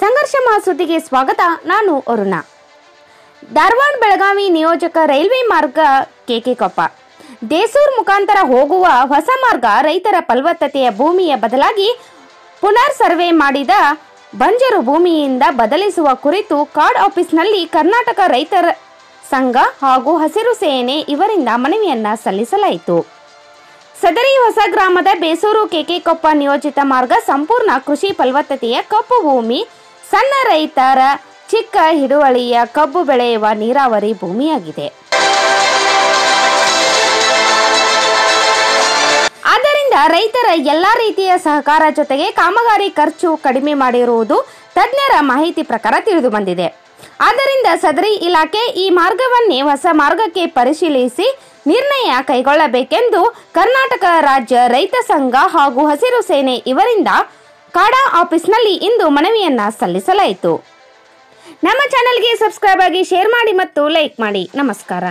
ಸಂಘರ್ಷ ಮಹಾಸುದ್ದಿಗೆ ಸ್ವಾಗತ ನಾನು ಅರುಣ ಧಾರವಾಡ ಬೆಳಗಾವಿ ನಿಯೋಜಕ ರೈಲ್ವೆ ಮಾರ್ಗ ಕೆಕೆ ಕೊಪ್ಪ ದೇಸೂರ್ ಮುಖಾಂತರ ಹೋಗುವ ಹೊಸ ಮಾರ್ಗ ರೈತರ ಫಲವತ್ತತೆಯ ಭೂಮಿಯ ಬದಲಾಗಿ ಪುನರ್ ಸರ್ವೆ ಮಾಡಿದ ಬಂಜರು ಭೂಮಿಯಿಂದ ಬದಲಿಸುವ ಕುರಿತು ಕಾರ್ಡ್ ಆಫೀಸ್ನಲ್ಲಿ ಕರ್ನಾಟಕ ರೈತರ ಸಂಘ ಹಾಗೂ ಹಸಿರು ಸೇನೆ ಇವರಿಂದ ಮನವಿಯನ್ನ ಸಲ್ಲಿಸಲಾಯಿತು ಸದರಿ ಹೊಸ ಗ್ರಾಮದ ಬೇಸೂರು ಕೆಕೆಕೊಪ್ಪ ನಿಯೋಜಿತ ಮಾರ್ಗ ಸಂಪೂರ್ಣ ಕೃಷಿ ಫಲವತ್ತತೆಯ ಕಪ್ಪು ಭೂಮಿ ಸಣ್ಣ ರೈತರ ಚಿಕ್ಕ ಹಿಡುವಳಿಯ ಕಬ್ಬು ಬೆಳೆಯುವ ನೀರಾವರಿ ಭೂಮಿಯಾಗಿದೆ ಆದ್ದರಿಂದ ರೈತರ ಎಲ್ಲ ರೀತಿಯ ಸಹಕಾರ ಜೊತೆಗೆ ಕಾಮಗಾರಿ ಖರ್ಚು ಕಡಿಮೆ ಮಾಡಿರುವುದು ತಜ್ಞರ ಮಾಹಿತಿ ಪ್ರಕಾರ ತಿಳಿದು ಬಂದಿದೆ ಆದ್ದರಿಂದ ಸದರಿ ಇಲಾಖೆ ಈ ಮಾರ್ಗವನ್ನೇ ಹೊಸ ಮಾರ್ಗಕ್ಕೆ ಪರಿಶೀಲಿಸಿ ನಿರ್ಣಯ ಕೈಗೊಳ್ಳಬೇಕೆಂದು ಕರ್ನಾಟಕ ರಾಜ್ಯ ರೈತ ಸಂಘ ಹಾಗೂ ಹಸಿರು ಸೇನೆ ಇವರಿಂದ ಕಾಡಾ ಆಫೀಸ್ನಲ್ಲಿ ಇಂದು ಮನವಿಯನ್ನ ಸಲ್ಲಿಸಲಾಯಿತು ನಮ್ಮ ಚಾನೆಲ್ಗೆ ಸಬ್ಸ್ಕ್ರೈಬ್ ಆಗಿ ಶೇರ್ ಮಾಡಿ ಮತ್ತು ಲೈಕ್ ಮಾಡಿ ನಮಸ್ಕಾರ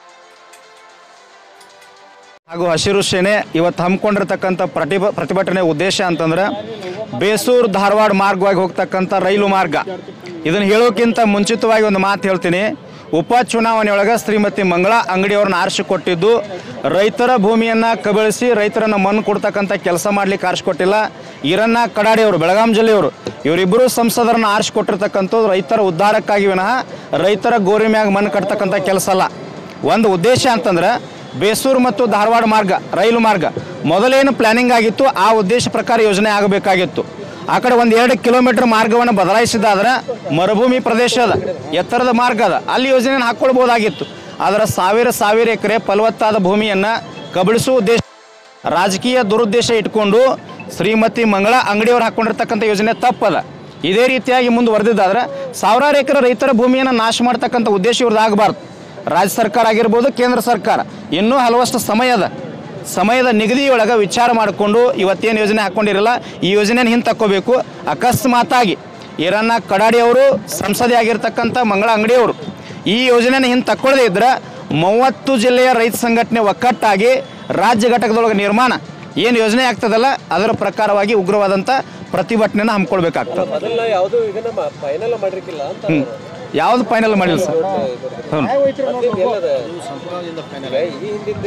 ಹಾಗೂ ಹಸಿರು ಸೇನೆ ಇವತ್ತು ಹಮ್ಮಿಕೊಂಡಿರ್ತಕ್ಕಂಥ ಪ್ರತಿಭ ಪ್ರತಿಭಟನೆ ಉದ್ದೇಶ ಅಂತಂದ್ರೆ ಬೇಸೂರು ಧಾರವಾಡ ಮಾರ್ಗವಾಗಿ ಹೋಗ್ತಕ್ಕಂಥ ರೈಲು ಮಾರ್ಗ ಇದನ್ನು ಹೇಳೋಕ್ಕಿಂತ ಮುಂಚಿತವಾಗಿ ಒಂದು ಮಾತು ಹೇಳ್ತೀನಿ ಉಪಚುನಾವಣೆಯೊಳಗೆ ಶ್ರೀಮತಿ ಮಂಗಳಾ ಅಂಗಡಿಯವ್ರನ್ನ ಆರಿಸಿಕೊಟ್ಟಿದ್ದು ರೈತರ ಭೂಮಿಯನ್ನು ಕಬಳಿಸಿ ರೈತರನ್ನ ಮಣ್ಣು ಕೊಡ್ತಕ್ಕಂಥ ಕೆಲಸ ಮಾಡ್ಲಿಕ್ಕೆ ಆರಿಸಿಕೊಟ್ಟಿಲ್ಲ ಈರಣ್ಣ ಕಡಾಡಿಯವರು ಬೆಳಗಾಂ ಜಿಲ್ಲೆಯವರು ಇವರಿಬ್ಬರು ಸಂಸದರನ್ನ ಆರಿಸಿಕೊಟ್ಟಿರ್ತಕ್ಕಂಥದ್ದು ರೈತರ ಉದ್ಧಾರಕ್ಕಾಗಿ ವಿನಃ ರೈತರ ಗೋರಿ ಮ್ಯಾಗ ಮಣ್ಣು ಕಟ್ತಕ್ಕಂಥ ಕೆಲಸ ಅಲ್ಲ ಒಂದು ಉದ್ದೇಶ ಅಂತಂದ್ರೆ ಬೇಸೂರು ಮತ್ತು ಧಾರವಾಡ ಮಾರ್ಗ ರೈಲು ಮಾರ್ಗ ಮೊದಲೇನು ಪ್ಲಾನಿಂಗ್ ಆಗಿತ್ತು ಆ ಉದ್ದೇಶ ಪ್ರಕಾರ ಯೋಜನೆ ಆಗಬೇಕಾಗಿತ್ತು ಆ ಕಡೆ ಒಂದು ಎರಡು ಕಿಲೋಮೀಟರ್ ಮಾರ್ಗವನ್ನು ಬದಲಾಯಿಸಿದಾದ್ರೆ ಮರುಭೂಮಿ ಪ್ರದೇಶ ಅದ ಎತ್ತರದ ಮಾರ್ಗ ಅದ ಅಲ್ಲಿ ಯೋಜನೆಯನ್ನು ಹಾಕ್ಕೊಳ್ಬೋದಾಗಿತ್ತು ಆದರೆ ಸಾವಿರ ಸಾವಿರ ಎಕರೆ ಫಲವತ್ತಾದ ಭೂಮಿಯನ್ನು ಕಬಳಿಸುವ ಉದ್ದೇಶ ರಾಜಕೀಯ ದುರುದ್ದೇಶ ಇಟ್ಕೊಂಡು ಶ್ರೀಮತಿ ಮಂಗಳಾ ಅಂಗಡಿಯವರು ಹಾಕ್ಕೊಂಡಿರ್ತಕ್ಕಂಥ ಯೋಜನೆ ತಪ್ಪದ ಇದೇ ರೀತಿಯಾಗಿ ಮುಂದುವರೆದಿದ್ದಾದ್ರೆ ಸಾವಿರಾರು ಎಕರೆ ರೈತರ ಭೂಮಿಯನ್ನು ನಾಶ ಮಾಡ್ತಕ್ಕಂಥ ಉದ್ದೇಶ ಇವ್ರದ್ದು ಆಗಬಾರ್ದು ರಾಜ್ಯ ಸರ್ಕಾರ ಆಗಿರ್ಬೋದು ಕೇಂದ್ರ ಸರ್ಕಾರ ಇನ್ನೂ ಹಲವಷ್ಟು ಸಮಯ ಅದ ಸಮಯದ ನಿಗದಿಯೊಳಗೆ ವಿಚಾರ ಮಾಡಿಕೊಂಡು ಇವತ್ತೇನು ಯೋಜನೆ ಹಾಕ್ಕೊಂಡಿರಲ್ಲ ಈ ಯೋಜನೆಯನ್ನು ಹಿಂದೆ ತಕ್ಕೋಬೇಕು ಅಕಸ್ಮಾತಾಗಿ ಈರಣ್ಣ ಕಡಾಡಿ ಅವರು ಸಂಸದೆ ಆಗಿರ್ತಕ್ಕಂಥ ಮಂಗಳ ಅಂಗಡಿಯವರು ಈ ಯೋಜನೆಯನ್ನು ಹಿಂದೆ ತಕ್ಕೊಳ್ಳದೇ ಇದ್ರೆ ಮೂವತ್ತು ಜಿಲ್ಲೆಯ ರೈತ ಸಂಘಟನೆ ಒಕ್ಕಟ್ಟಾಗಿ ರಾಜ್ಯ ಘಟಕದೊಳಗೆ ನಿರ್ಮಾಣ ಏನು ಯೋಜನೆ ಆಗ್ತದಲ್ಲ ಅದರ ಪ್ರಕಾರವಾಗಿ ಉಗ್ರವಾದಂಥ ಪ್ರತಿಭಟನೆನ ಹಮ್ಮಿಕೊಳ್ಬೇಕಾಗ್ತದೆ ಮೊದಲ ಯಾವುದು ಇದನ್ನ ಫೈನಲ್ ಮಾಡಿರ್ಕಿಲ್ಲ ಅಂತ ಹ್ಞೂ ಯಾವುದು ಫೈನಲ್ ಮಾಡಿಲ್ಲ ಸರ್ ಹ್ಞೂ ಮೊದ್ಲಿಂದ ಎಲ್ಲದ? ಈಗ ಈ ಹಿಂದಿಂದ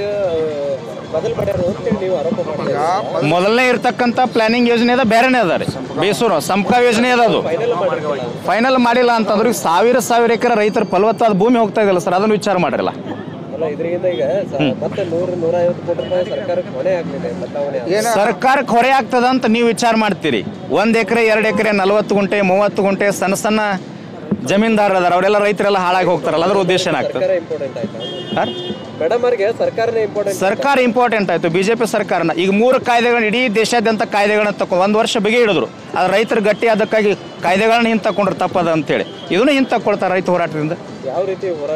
ಬದಲ್ ಮಾಡ್ಯಾರ ಅಂತೇಳಿ ನೀವು ಆರೋಪ ಮಾಡ್ತೀರಾ ಮೊದಲನೇ ಇರ್ತಕ್ಕಂಥ ಪ್ಲಾನಿಂಗ್ ಯೋಜನೆ ಅದ ಬೇರೆನೇ ಅದ ರೀ ಬೇಸೂರು ಸಂಪಕ ಯೋಜನೆ ಅದ ಅದು ಫೈನಲ್ ಮಾಡಿರಲ್ಲ ಫೈನಲ್ ಮಾಡಿಲ್ಲ ಅಂತಂದ್ರೆ ಈಗ ಸಾವಿರ ಸಾವಿರ ಎಕರೆ ರೈತರ ಫಲವತ್ತಾದ ಭೂಮಿ ಹೋಗ್ತಾ ಇದೆಯಲ್ಲ ಸರ್ ಅದನ್ನು ವಿಚಾರ ಮಾಡಿರಲ್ಲ ಅಲ್ಲ ಇದರಿಂದ ಈಗ ಸ- ಮತ್ತೆ ನೂರು ನೂರ ಐವತ್ತು ಕೋಟಿ ರೂಪಾಯಿ ಸರ್ಕಾರಕ್ಕೆ ಹೊಣೆ ಆಗ್ಲಿದೆ ಬದಲಾವಣೆ ಆಗಿದೆ. ಸರ್ಕಾರಕ್ಕೆ ಹೊರೆ ಆಗ್ತದ ಅಂತ ನೀವು ವಿಚಾರ ಮಾಡ್ತೀರಿ ಒಂದ್ ಎಕರೆ ಎರಡು ಎಕರೆ ನಲವತ್ತು ಗುಂಟೆ ಮೂವತ್ತು ಗುಂಟೆ ಸಣ್ಣ ಸಣ್ಣ ಜಮೀನ್ದಾರರು ಅದಾರ ಅವರೆಲ್ಲ ರೈತರೆಲ್ಲ ಹಾಳಾಗಿ ಹೋಗ್ತಾರಲ್ಲ ಅದ್ರ ಉದ್ದೇಶ ಏನಾಗ್ತದೆ ಸರ್ಕಾರ ಇಂಪಾರ್ಟೆಂಟ್ ಆಯ್ತಾ ಸರ್ ಮೇಡಮ್ ಅವ್ರಿಗೆ ಸರ್ಕಾರನೇ ಇಂಪಾರ್ಟೆಂಟ್ ಸರ್ಕಾರ ಇಂಪಾರ್ಟೆಂಟ್ ಆಯ್ತು ಬಿಜೆಪಿ ಸರ್ಕಾರನ ಈಗ ಮೂರು ಕಾಯ್ದೆಗಳನ್ನ ಇಡೀ ದೇಶಾದ್ಯಂತ ಕಾಯ್ದೆಗಳನ್ನ ತಕೊಂಡು ಒಂದು ವರ್ಷ ಬಿಗಿ ಹಿಡಿದ್ರು ಅದು ರೈತರು ಗಟ್ಟಿ ಅದಕ್ಕಾಗಿ ಕಾಯ್ದೆಗಳನ್ನ ಹಿಂದೆ ತಕೊಂಡ್ರೆ ತಪ್ಪದ ಅಂತೇಳಿ ಇದನ್ನು ಹಿಂದೆ ತಕ್ಕೊಳ್ತಾರೆ ರೈತ ಹೋರಾಟದಿಂದ ಯಾವ ರೀತಿ ಹೋರಾಟ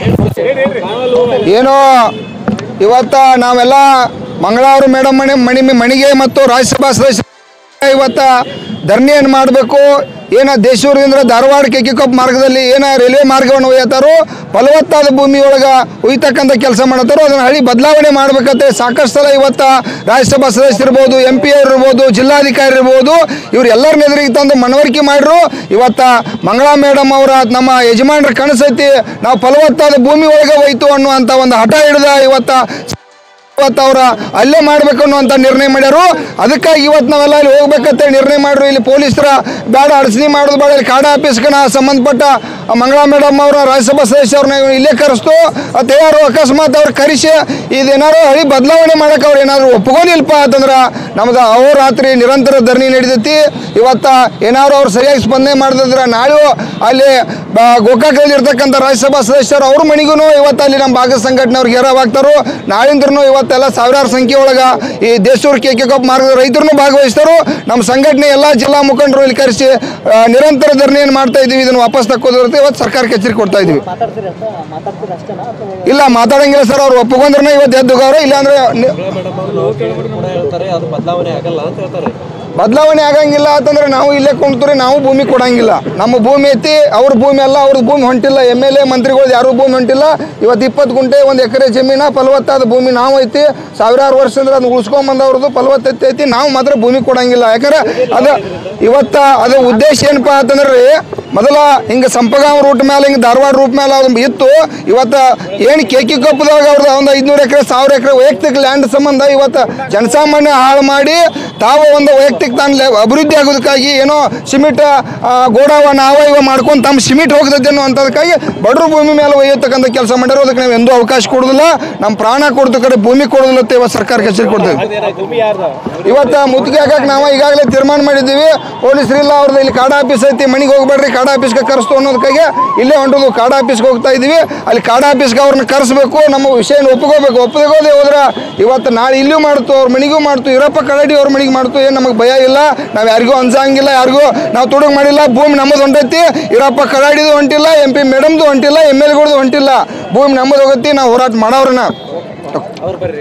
ಏನು ಇವತ್ತ ನಾವೆಲ್ಲ ಮಂಗಳವಾರ ಮೇಡಮ್ ಮಣಿ ಮಣಿ ಮಣಿಗೆ ಮತ್ತು ರಾಜ್ಯಸಭಾ ಸದಸ್ಯ ಇವತ್ತ ಧರಣಿಯನ್ನು ಮಾಡಬೇಕು ಏನ ದೇಶೂರದಿಂದ ಧಾರವಾಡ ಕೆಕಿಕೊಪ್ಪ ಮಾರ್ಗದಲ್ಲಿ ಏನ ರೈಲ್ವೆ ಮಾರ್ಗವನ್ನು ಒಯ್ಯತ್ತಾರೋ ಫಲವತ್ತಾದ ಭೂಮಿಯೊಳಗೆ ಒಯ್ತಕ್ಕಂಥ ಕೆಲಸ ಮಾಡತ್ತಾರೋ ಅದನ್ನು ಹಳಿ ಬದಲಾವಣೆ ಮಾಡ್ಬೇಕಂತ ಸಾಕಷ್ಟು ಸಲ ಇವತ್ತ ರಾಜ್ಯಸಭಾ ಸದಸ್ಯರಿರ್ಬೋದು ಎಂ ಪಿ ಅವ್ರು ಇರ್ಬೋದು ಜಿಲ್ಲಾಧಿಕಾರಿ ಇರ್ಬೋದು ಇವ್ರು ಎಲ್ಲರನ್ನ ಎದುರಿಗೆ ತಂದು ಮನವರಿಕೆ ಮಾಡ್ರು ಇವತ್ತ ಮಂಗಳಾ ಮೇಡಮ್ ಅವರ ನಮ್ಮ ಯಜಮಾನರ ಕನಸೈತಿ ನಾವು ಫಲವತ್ತಾದ ಭೂಮಿ ಒಳಗೆ ಹೋಯ್ತು ಅನ್ನುವಂಥ ಒಂದು ಹಠ ಹಿಡಿದ ಇವತ್ತ ಇವತ್ತು ಅವ್ರ ಅಲ್ಲೇ ಮಾಡ್ಬೇಕು ಅನ್ನುವಂಥ ನಿರ್ಣಯ ಮಾಡ್ಯಾರು ಅದಕ್ಕಾಗಿ ಇವತ್ತು ನಾವೆಲ್ಲ ಇಲ್ಲಿ ಹೋಗ್ಬೇಕಂತ ನಿರ್ಣಯ ಮಾಡ್ರು ಇಲ್ಲಿ ಪೊಲೀಸರ ಬೇಡ ಅಡಚಣೆ ಮಾಡೋದು ಬೇಡ ಇಲ್ಲಿ ಕಾಡ ಆಫೀಸ್ಗೆ ನಾ ಸಂಬಂಧಪಟ್ಟ ಆ ಮಂಗಳಾ ಮೇಡಮ್ ಅವರ ರಾಜ್ಯಸಭಾ ಸದಸ್ಯರನ್ನ ಇಲ್ಲೇ ಕರೆಸ್ತು ಅಂತ ಯಾರು ಅಕಸ್ಮಾತ್ ಅವ್ರು ಕರೆಸಿ ಇದೇನಾರು ಹಳಿ ಬದಲಾವಣೆ ಮಾಡಕ್ಕೆ ಅವ್ರು ಏನಾದ್ರು ಒಪ್ಕೊಂಡಿಲ್ಪ ಅಂತಂದ್ರೆ ನಮ್ದು ಅಹೋರಾತ್ರಿ ನಿರಂತರ ಧರಣಿ ನಡೀತೈತಿ ಇವತ್ತ ಏನಾದ್ರು ಅವ್ರು ಸರಿಯಾಗಿ ಸ್ಪಂದನೆ ಮಾಡಿದ್ರೆ ನಾಳೆ ಅಲ್ಲಿ ಬ- ಗೋಕಾಕದಲ್ಲಿ ಇರ್ತಕ್ಕಂಥ ರಾಜ್ಯಸಭಾ ಸದಸ್ಯರು ಅವ್ರ ಮನೆಗೂ ಇವತ್ತು ಅಲ್ಲಿ ನಮ್ಮ ಭಾಗದ ಸಂಘಟನೆಯವ್ರಿಗೆ ಹೇರವಾಗ್ತಾರೋ ನಾಳಿಂದ್ರೂ ಇವತ್ತೆಲ್ಲ ಸಾವಿರಾರು ಸಂಖ್ಯೆ ಒಳಗೆ ಈ ದೇಶೂರ್ ಕೆ ಕೆ ಕಪ್ ಮಾರ್ಗದ ರೈತರು ಭಾಗವಹಿಸ್ತಾರೋ ನಮ್ಮ ಸಂಘಟನೆ ಎಲ್ಲ ಜಿಲ್ಲಾ ಮುಖಂಡರು ಇಲ್ಲಿ ಕರೆಸಿ ಆ, ನಿರಂತರ ಧರಣಿಯನ್ನು ಮಾಡ್ತಾ ಇದ್ದೀವಿ ಇದನ್ನು ವಾಪಸ್ ತಕ್ಕೋದಿರುತ್ತೆ ಇವತ್ತು ಸರ್ಕಾರಕ್ಕೆ ಎಚ್ಚರಿಕೆ ಕೊಡ್ತಾ ಇದ್ದೀವಿ ಇಲ್ಲ ಮಾತಾಡಂಗಿಲ್ಲ ಸರ್ ಅವ್ರು ಒಪ್ಪಿಕೊಂಡ್ರೆ ಇವತ್ತು ಎದ್ದು ಗೌರವ ಇಲ್ಲಾಂದ್ರೆ ನಿ- ಮೇಡಮ್ ಅವರು ಕೂಡ ಹೇಳ್ತಾರೆ ಅದು ಬದಲಾವಣೆ ಆಗಲ್ಲ ಅಂತ ಹೇಳ್ತಾರೆ ಬದಲಾವಣೆ ಆಗಂಗಿಲ್ಲ ಅಂತಂದ್ರೆ ನಾವು ಇಲ್ಲೇ ಕುಂತ್ರಿ ನಾವು ಭೂಮಿ ಕೊಡಂಗಿಲ್ಲ ನಮ್ಮ ಭೂಮಿ ಐತಿ ಅವ್ರ ಭೂಮಿ ಅಲ್ಲ ಅವ್ರದ್ದು ಭೂಮಿ ಹೊಂಟಿಲ್ಲ ಎಮ್ ಎಲ್ ಎ ಮಂತ್ರಿಗಳು ಯಾರೂ ಭೂಮಿ ಹೊಂಟಿಲ್ಲ ಇವತ್ತು ಇಪ್ಪತ್ತು ಗುಂಟೆ ಒಂದು ಎಕರೆ ಜಮೀನ ಫಲವತ್ತಾದ ಭೂಮಿ ನಾವು ಐತಿ ಸಾವಿರಾರು ವರ್ಷದಿಂದ ಅದನ್ನ ಉಳಿಸ್ಕೊಂಬಂದವ್ರದ್ದು ಫಲವತ್ತತೆ ಐತಿ ನಾವು ಮಾತ್ರ ಭೂಮಿ ಕೊಡಂಗಿಲ್ಲ ಯಾಕಂದ್ರೆ ಅದು ಇವತ್ತ ಅದು ಉದ್ದೇಶ ಏನಪ್ಪಾ ಅಂತಂದ್ರೆ ರೀ ಮೊದಲ ಹಿಂಗೆ ಸಂಪಗಾಂವ್ ರೂಟ್ ಮೇಲೆ ಹಿಂಗೆ ಧಾರವಾಡ ರೂಟ್ ಮೇಲೆ ಅದು ಇತ್ತು ಇವತ್ತು ಏನು ಕೇಕಿ ಕಪ್ಪದಾಗ ಅವ್ರದ್ದು ಒಂದು ಐದುನೂರು ಎಕರೆ ಸಾವಿರ ಎಕರೆ ವೈಯಕ್ತಿಕ ಲ್ಯಾಂಡ್ ಸಂಬಂಧ ಇವತ್ತು ಜನಸಾಮಾನ್ಯ ಹಾಳು ಮಾಡಿ ತಾವು ಒಂದು ವೈಯಕ್ತಿಕ ತಾನು ಲೆ- ಅಭಿವೃದ್ಧಿ ಆಗೋದಕ್ಕಾಗಿ ಏನೋ ಸಿಮೆಂಟ್ ಆ, ಗೋಡಾವ ನಾವ ಇವ ಮಾಡ್ಕೊಂಡು ತಮ್ಮ ಸಿಮೆಂಟ್ ಹೋಗ್ತದೆ ಅನ್ನೋಂಥದಕ್ಕಾಗಿ ಬಡ್ರ ಭೂಮಿ ಮೇಲೆ ಒಯ್ಯತಕ್ಕಂಥ ಕೆಲಸ ಮಾಡ್ಯಾರ ಅದಕ್ಕೆ ನಾವು ಎಂದೂ ಅವಕಾಶ ಕೊಡೋದಿಲ್ಲ ನಮ್ಮ ಪ್ರಾಣ ಕೊಡ್ತು ಕಡೆ ಭೂಮಿ ಕೊಡೋದಿಲ್ಲ ಅಂತ ಇವತ್ತು ಸರ್ಕಾರ ಕಚೇರಿ ಕೊಡ್ತೇವೆ ಭೂಮಿ ಯಾರ್ದು ಇವತ್ತ ಮುತ್ತಿಗೆ ಹಾಕಕ್ಕೆ ನಾವು ಈಗಾಗಲೇ ತೀರ್ಮಾನ ಮಾಡಿದ್ದೀವಿ ಪೊಲೀಸರಿಲ್ಲ ಅವ್ರದ್ದು ಇಲ್ಲಿ ಕಾಡ ಆಫೀಸ್ ಐತಿ ಮನೆಗೆ ಹೋಗ್ಬೇಡ್ರಿ ಕಾಡ ಆಫೀಸ್ಗೆ ಕರೆಸ್ತು ಅನ್ನೋದಕ್ಕಾಗಿ ಇಲ್ಲೇ ಹೊಂಟದು ಕಾಡ ಆಫೀಸ್ಗೆ ಹೋಗ್ತಾ ಇದೀವಿ ಅಲ್ಲಿ ಕಾಡ ಆಫೀಸ್ಗೆ ಅವ್ರನ್ನ ಕರೆಸ್ಬೇಕು ನಮ್ಮ ವಿಷಯನ ಒಪ್ಕೋಬೇಕು ಒಪ್ಪಗೋದೇ ಹೋದ್ರೆ ಇವತ್ತು ನಾಳೆ ಇಲ್ಲೂ ಮಾಡ್ತು ಅವ್ರ ಮನೆಗೂ ಮಾಡ್ತು ಇರಪ್ಪ ಕರಡಿ ಅವ್ರ ಮನೆಗೆ ಮಾಡ್ತು ಏನು ನಮಗೆ ಭಯ ಇಲ್ಲ ನಾವು ಯಾರಿಗೂ ಅನ್ಸಂಗಿಲ್ಲ ಯಾರಿಗೂ ನಾವು ತುಡುಗ್ ಮಾಡಿಲ್ಲ ಭೂಮಿ ನಮ್ಮದು ಹೊಂಟೈತಿ ಇರಪ್ಪ ಕರಾಡಿದು ಹೊಂಟಿಲ್ಲ ಎಂ ಪಿ ಮೇಡಮ್ದು ಹೊಂಟಿಲ್ಲ ಎಮ್ ಎಲ್ ಗಳದ್ದು ಹೊಂಟಿಲ್ಲ ಭೂಮಿ ನಮ್ಮದು ಹೋಗತ್ತಿ ನಾವು ಹೋರಾಟ ಮಾಡೋರನ್ನ ಅವ್ರು ಬರ್ರಿ